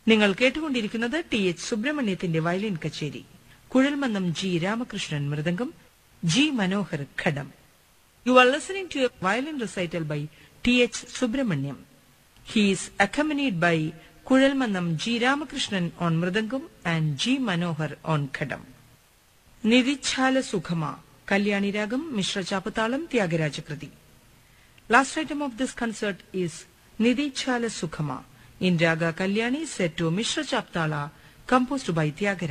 നിങ്ങൾ കേട്ടുകൊണ്ടിരിക്കുന്നത് T H സുബ്രഹ്മണ്യത്തിന്റെ വയലിൻ കച്ചേരി Kuzhalmannam G Ramakrishnan mridangam G Manohar ghatam you are listening to a violin recital by T H Subrahmanyam He is accompanied by Kulalmanam G. Ramakrishnan on Mridangam and G. Manohar on Khadam. Nidichala Sukhama, Kalyani Ragam, Mishra Chapatalam, Tyagarajakruti. Last item of this concert is Nidichala Sukhama in Raga Kalyani set to Mishra Chaptala, composed by Tyagaraja.